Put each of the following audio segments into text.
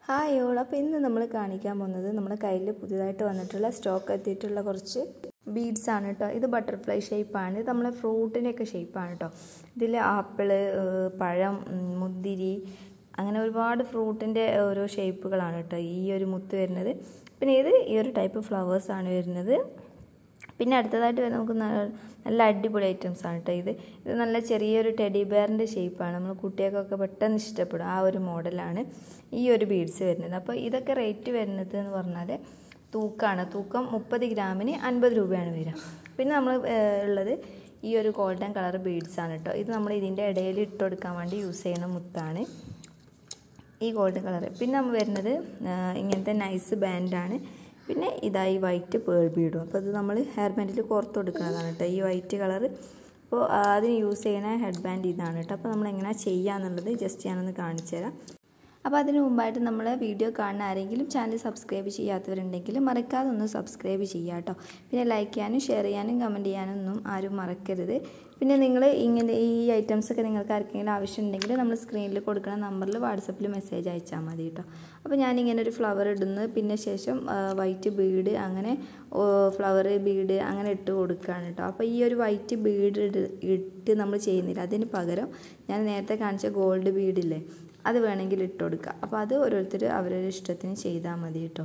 hi all അപ്പോൾ ഇന്ന് നമ്മൾ കാണിക്കാൻ പോകുന്നത് നമ്മുടെ കയ്യിൽ പുതിയതായിട്ട് വന്നിട്ടുള്ള സ്റ്റോക്ക് എത്തിയിട്ടുള്ള കുറച്ച് ബീഡ്സ് ആണ് കേട്ടോ ഇത് ബട്ടർഫ്ലൈ ഷേപ്പാണ് ഇത് നമ്മളെ ഫ്രൂട്ടിൻ്റെയൊക്കെ ഷേപ്പാണ് കേട്ടോ ഇതിൽ ആപ്പിള് പഴം ഉം, മുന്തിരി അങ്ങനെ ഒരുപാട് ഫ്രൂട്ടിൻ്റെ ഓരോ ഷേപ്പുകളാണ് കേട്ടോ ഈ ഒരു മുത്ത് വരുന്നത് പിന്നെ ഇത് ഈ ഒരു ടൈപ്പ് ഫ്ലവേഴ്സാണ് വരുന്നത് പിന്നെ അടുത്തതായിട്ട് വരുന്നത് നമുക്ക് ന- നല്ല അടിപൊളി ഐറ്റംസ് ആണ് കേട്ടോ ഇത് ഇത് നല്ല ചെറിയൊരു ടെഡി ബെയറിൻ്റെ ഷേപ്പാണ് നമ്മൾ കുട്ടികൾക്കൊക്കെ പെട്ടെന്ന് ഇഷ്ടപ്പെടും ആ ഒരു മോഡലാണ് ഈ ഒരു ബീഡ്സ് വരുന്നത് അപ്പോൾ ഇതൊക്കെ റേറ്റ് വരുന്നത് എന്ന് പറഞ്ഞാൽ തൂക്കമാണ് തൂക്കം മുപ്പത് ഗ്രാമിന് അൻപത് രൂപയാണ് വരിക പിന്നെ നമ്മൾ ഏഹ്, ഉള്ളത് ഈ ഒരു ഗോൾഡൻ കളർ ബീഡ്സ് ആണ് കേട്ടോ ഇത് നമ്മൾ ഇതിൻ്റെ ഇടയിൽ ഇട്ട് കൊടുക്കാൻ വേണ്ടി യൂസ് ചെയ്യുന്ന മുത്താണ് ഈ ഗോൾഡൻ കളർ പിന്നെ നമ്മൾ വരുന്നത് ആ, ഇങ്ങനത്തെ നൈസ് ബാൻഡാണ് പിന്നെ ഇതായി വൈറ്റ് പേൾ ബീഡും അപ്പോൾ ഇത് നമ്മൾ ഹെയർ ബാൻഡിൽ പുറത്ത് കൊടുക്കുന്നതാണ് കേട്ടോ ഈ വൈറ്റ് കളർ അപ്പോൾ ആ, അതിന് യൂസ് ചെയ്യുന്ന ഹെഡ് ബാൻഡ് ഇതാണ് കേട്ടോ അപ്പോൾ നമ്മൾ എങ്ങനെ ചെയ്യാന്നുള്ളത് ജസ്റ്റ് ഞാനൊന്ന് കാണിച്ചു തരാം അപ്പോൾ അതിന് മുമ്പായിട്ട് നമ്മൾ വീഡിയോ കാണുന്ന ആരെങ്കിലും ചാനൽ സബ്സ്ക്രൈബ് ചെയ്യാത്തവരുണ്ടെങ്കിൽ മറക്കാതെ ഒന്ന് സബ്സ്ക്രൈബ് ചെയ്യുക കേട്ടോ പിന്നെ ലൈക്ക് ചെയ്യാനും ഷെയർ ചെയ്യാനും കമൻറ്റ് ചെയ്യാനൊന്നും ആരും മറക്കരുത് പിന്നെ നിങ്ങൾ ഇങ്ങനെ ഈ ഐറ്റംസ് ഒക്കെ നിങ്ങൾക്ക് ആർക്കെങ്കിലും ആവശ്യമുണ്ടെങ്കിൽ നമ്മൾ സ്ക്രീനിൽ കൊടുക്കുന്ന നമ്പറിൽ വാട്സപ്പിൽ മെസ്സേജ് അയച്ചാൽ മതി കേട്ടോ അപ്പോൾ ഞാനിങ്ങനെ ഒരു ഫ്ലവർ ഇടുന്നു പിന്നെ ശേഷം വൈറ്റ് ബീഡ് അങ്ങനെ ഫ്ലവർ ബീഡ് അങ്ങനെ ഇട്ട് കൊടുക്കുകയാണ് കേട്ടോ അപ്പോൾ ഈ ഒരു വൈറ്റ് ബീഡ് ഇട്ട് നമ്മൾ ചെയ്യുന്നില്ല അതിന് പകരം ഞാൻ നേരത്തെ കാണിച്ച ഗോൾഡ് ബീഡില്ലേ അത് വേണമെങ്കിൽ ഇട്ട് കൊടുക്കുക അപ്പോൾ അത് ഓരോരുത്തർ അവരവരുടെ ഇഷ്ടത്തിന് ചെയ്താൽ മതി കേട്ടോ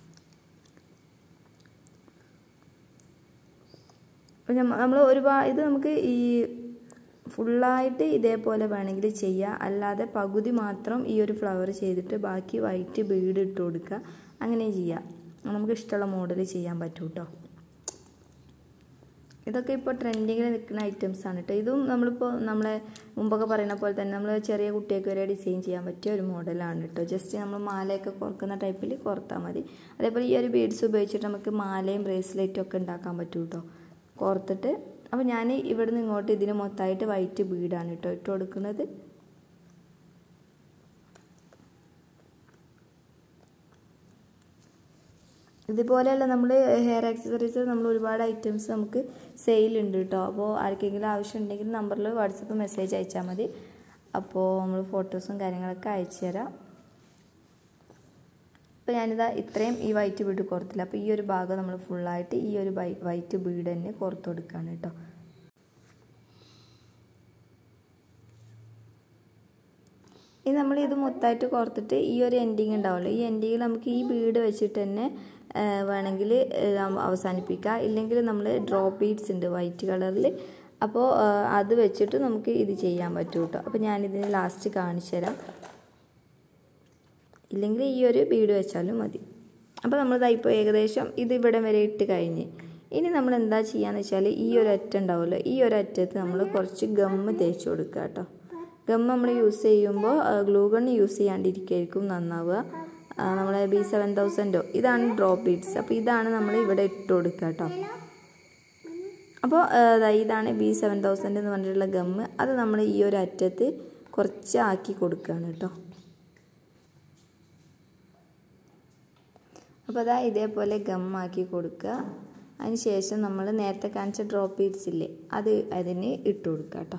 അപ്പോൾ നമ്മൾ ഒരുപാട് ഇത് നമുക്ക് ഈ ഫുള്ളായിട്ട് ഇതേപോലെ വേണമെങ്കിൽ ചെയ്യുക അല്ലാതെ പകുതി മാത്രം ഈ ഒരു ഫ്ലവർ ചെയ്തിട്ട് ബാക്കി വൈറ്റ് ബീഡ് ഇട്ട് കൊടുക്കുക അങ്ങനെ ചെയ്യുക നമുക്ക് ഇഷ്ടമുള്ള മോഡൽ ചെയ്യാൻ പറ്റും കേട്ടോ ഇതൊക്കെ ഇപ്പോൾ ട്രെൻഡിങ്ങിൽ നിൽക്കുന്ന ഐറ്റംസ് ആണ് കേട്ടോ ഇതും നമ്മളിപ്പോൾ നമ്മളെ മുമ്പൊക്കെ പറയുന്ന പോലെ തന്നെ നമ്മൾ ചെറിയ കുട്ടികൾക്ക് വരെ ഡിസൈൻ ചെയ്യാൻ പറ്റിയ ഒരു മോഡലാണ് കേട്ടോ ജസ്റ്റ് നമ്മൾ മാലയൊക്കെ കുറക്കുന്ന ടൈപ്പിൽ കുറത്താൽ മതി അതേപോലെ ഈ ഒരു ബീഡ്സ് ഉപയോഗിച്ചിട്ട് നമുക്ക് മാലയും ബ്രേസ്ലെറ്റും ഒക്കെ ഉണ്ടാക്കാൻ പറ്റും കേട്ടോ കോർത്തിട്ട് അപ്പോൾ ഞാൻ ഇവിടുന്ന് ഇങ്ങോട്ട് ഇതിന് മൊത്തമായിട്ട് വൈറ്റ് ബീഡാണ് കേട്ടോ ഇട്ട് കൊടുക്കുന്നത് ഇതുപോലെയുള്ള നമ്മൾ ഹെയർ ആക്സസറീസ് നമ്മൾ ഒരുപാട് ഐറ്റംസ് നമുക്ക് സെയിലുണ്ട് കേട്ടോ അപ്പോൾ ആർക്കെങ്കിലും ആവശ്യമുണ്ടെങ്കിൽ നമ്പറിൽ വാട്സപ്പ് മെസ്സേജ് അയച്ചാൽ മതി അപ്പോൾ നമ്മൾ ഫോട്ടോസും കാര്യങ്ങളൊക്കെ അയച്ചു തരാം അപ്പോൾ ഞാനിതാ ഇത്രയും ഈ വൈറ്റ് ബീഡ് കോർത്തില്ല അപ്പോൾ ഈ ഒരു ഭാഗം നമ്മൾ ഫുള്ളായിട്ട് ഈ ഒരു വൈറ്റ് ബീഡ് തന്നെ കോർത്ത് കൊടുക്കുകയാണ് കേട്ടോ ഇനി നമ്മൾ ഇത് മൊത്തമായിട്ട് കോർത്തിട്ട് ഈ ഒരു എൻഡിങ് ഉണ്ടാവുമല്ലോ ഈ എൻഡിങ്ങിൽ നമുക്ക് ഈ ബീഡ് വെച്ചിട്ട് തന്നെ വേണമെങ്കിൽ അവസാനിപ്പിക്കാം ഇല്ലെങ്കിൽ നമ്മൾ ഡ്രോപ്പ് ബീഡ്സ് ഉണ്ട് വൈറ്റ് കളറിൽ അപ്പോൾ അത് വെച്ചിട്ട് നമുക്ക് ഇത് ചെയ്യാൻ പറ്റും കേട്ടോ അപ്പോൾ ഞാനിതിന് ലാസ്റ്റ് കാണിച്ചു തരാം ഇല്ലെങ്കിൽ ഈ ഒരു ബീഡ് വെച്ചാലും മതി അപ്പോൾ നമ്മളിതാ ഇപ്പോൾ ഏകദേശം ഇത് ഇവിടെ വരെ ഇട്ട് കഴിഞ്ഞ് ഇനി നമ്മൾ എന്താ ചെയ്യാന്ന് വെച്ചാൽ ഈ ഒരു അറ്റം ഉണ്ടാവുമല്ലോ ഈ ഒരു അറ്റത്ത് നമ്മൾ കുറച്ച് ഗമ്മ് തേച്ച് കൊടുക്കുക കേട്ടോ ഗം നമ്മൾ യൂസ് ചെയ്യുമ്പോൾ ഗ്ലൂ ഗൺ യൂസ് ചെയ്യാണ്ടിരിക്കുകയായിരിക്കും നന്നാവുക നമ്മളെ ബി സെവൻ തൗസൻഡോ ഇതാണ് ഡ്രോപ്പ് ബീഡ്സ് അപ്പോൾ ഇതാണ് നമ്മൾ ഇവിടെ ഇട്ട് കൊടുക്കുക കേട്ടോ അപ്പോൾ ഇതാണ് ബി സെവൻ തൗസൻഡ് എന്ന് പറഞ്ഞിട്ടുള്ള ഗമ്മ് അത് നമ്മൾ ഈ ഒരു അറ്റത്ത് കുറച്ച് ആക്കി കൊടുക്കുകയാണ് കേട്ടോ അപ്പോൾ അതാ ഇതേപോലെ ഗമ്മാക്കി കൊടുക്കുക അതിന് ശേഷം നമ്മൾ നേരത്തെ കാണിച്ച ഡ്രോപ്പ് ബീഡ്സ് ഇല്ലേ അത് അതിന് ഇട്ട് കൊടുക്കുക കേട്ടോ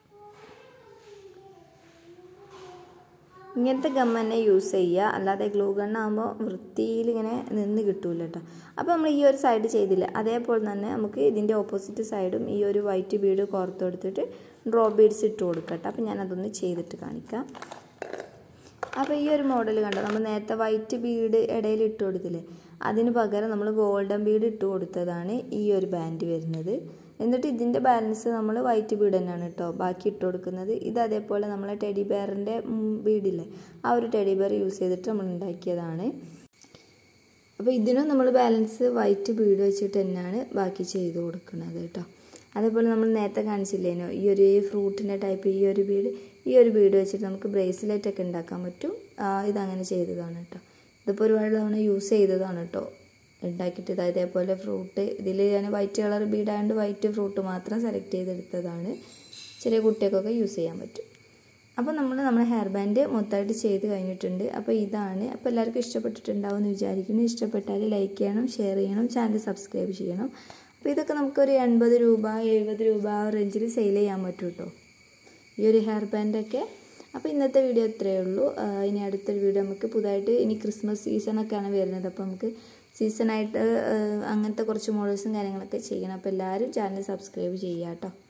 ഇങ്ങനത്തെ ഗം തന്നെ യൂസ് ചെയ്യുക അല്ലാതെ ഗ്ലൂ ഗണ്ണാകുമ്പോൾ വൃത്തിയിൽ ഇങ്ങനെ നിന്ന് കിട്ടൂല കേട്ടോ അപ്പോൾ നമ്മൾ ഈ ഒരു സൈഡ് ചെയ്തില്ല അതേപോലെ തന്നെ നമുക്ക് ഇതിൻ്റെ ഓപ്പോസിറ്റ് സൈഡും ഈ ഒരു വൈറ്റ് ബീഡ് കോർത്ത് കൊടുത്തിട്ട് ഡ്രോപ്പ് ബീഡ്സ് ഇട്ട് കൊടുക്കട്ടെ അപ്പോൾ ഞാനതൊന്ന് ചെയ്തിട്ട് കാണിക്കാം അപ്പോൾ ഈ ഒരു മോഡൽ കണ്ടോ നമ്മൾ നേരത്തെ വൈറ്റ് ബീഡ് ഇടയിൽ ഇട്ട് കൊടുത്തില്ലേ അതിന് പകരം നമ്മൾ ഗോൾഡൻ ബീഡ് ഇട്ട് കൊടുത്തതാണ് ഈ ഒരു ബാൻഡ് വരുന്നത് എന്നിട്ട് ഇതിൻ്റെ ബാലൻസ് നമ്മൾ വൈറ്റ് ബീഡ് തന്നെയാണ് കേട്ടോ ബാക്കി ഇട്ട് കൊടുക്കുന്നത് ഇത് അതേപോലെ നമ്മളെ ടെഡി ബെയറിൻ്റെ ബീഡില്ലേ ആ ഒരു ടെഡി ബെയർ യൂസ് ചെയ്തിട്ട് നമ്മൾ ഉണ്ടാക്കിയതാണ് അപ്പോൾ ഇതിനും നമ്മൾ ബാലൻസ് വൈറ്റ് ബീഡ് വെച്ചിട്ട് തന്നെയാണ് ബാക്കി ചെയ്ത് കൊടുക്കുന്നത് കേട്ടോ അതേപോലെ നമ്മൾ നേരത്തെ കാണിച്ചില്ലേനോ ഈ ഒരു ഫ്രൂട്ടിൻ്റെ ടൈപ്പ് ഈ ഒരു ബീഡ് ഈ ഒരു ബീഡ് വെച്ചിട്ട് നമുക്ക് ബ്രേസ്ലെറ്റ് ഒക്കെ ഉണ്ടാക്കാൻ പറ്റും ഇതങ്ങനെ ചെയ്തതാണ് കേട്ടോ ഇതിപ്പോൾ ഒരുപാട് തവണ യൂസ് ചെയ്തതാണ് കേട്ടോ ഉണ്ടാക്കിയിട്ട് ഇത് അതേപോലെ ഫ്രൂട്ട് ഇതിൽ ഞാൻ വൈറ്റ് കളർ ബീഡായതുകൊണ്ട് വൈറ്റ് ഫ്രൂട്ട് മാത്രം സെലക്ട് ചെയ്തെടുത്തതാണ് ചെറിയ കുട്ടികൾക്കൊക്കെ യൂസ് ചെയ്യാൻ പറ്റും അപ്പോൾ നമ്മൾ നമ്മുടെ ഹെയർ ബാൻഡ് മൊത്തമായിട്ട് ചെയ്ത് കഴിഞ്ഞിട്ടുണ്ട് അപ്പോൾ ഇതാണ് അപ്പോൾ എല്ലാവർക്കും ഇഷ്ടപ്പെട്ടിട്ടുണ്ടാവും എന്ന് വിചാരിക്കുന്നു ഇഷ്ടപ്പെട്ടാൽ ലൈക്ക് ചെയ്യണം ഷെയർ ചെയ്യണം ചാനൽ സബ്സ്ക്രൈബ് ചെയ്യണം അപ്പോൾ ഇതൊക്കെ നമുക്കൊരു എൺപത് രൂപ എഴുപത് രൂപ ആ റേഞ്ചിൽ സെയിൽ ചെയ്യാൻ പറ്റും കേട്ടോ ഈ ഒരു ഹെയർ ബാൻഡൊക്കെ അപ്പോൾ ഇന്നത്തെ വീഡിയോ ഇത്രയേ ഉള്ളൂ ആ, ഇനി അടുത്തൊരു വീഡിയോ നമുക്ക് പുതുതായിട്ട് ഇനി ക്രിസ്മസ് സീസണൊക്കെയാണ് വരുന്നത് അപ്പോൾ നമുക്ക് സീസണായിട്ട് അങ്ങനത്തെ കുറച്ച് മോഡൽസും കാര്യങ്ങളൊക്കെ ചെയ്യണം അപ്പോൾ എല്ലാവരും ചാനൽ സബ്സ്ക്രൈബ് ചെയ്യുക കേട്ടോ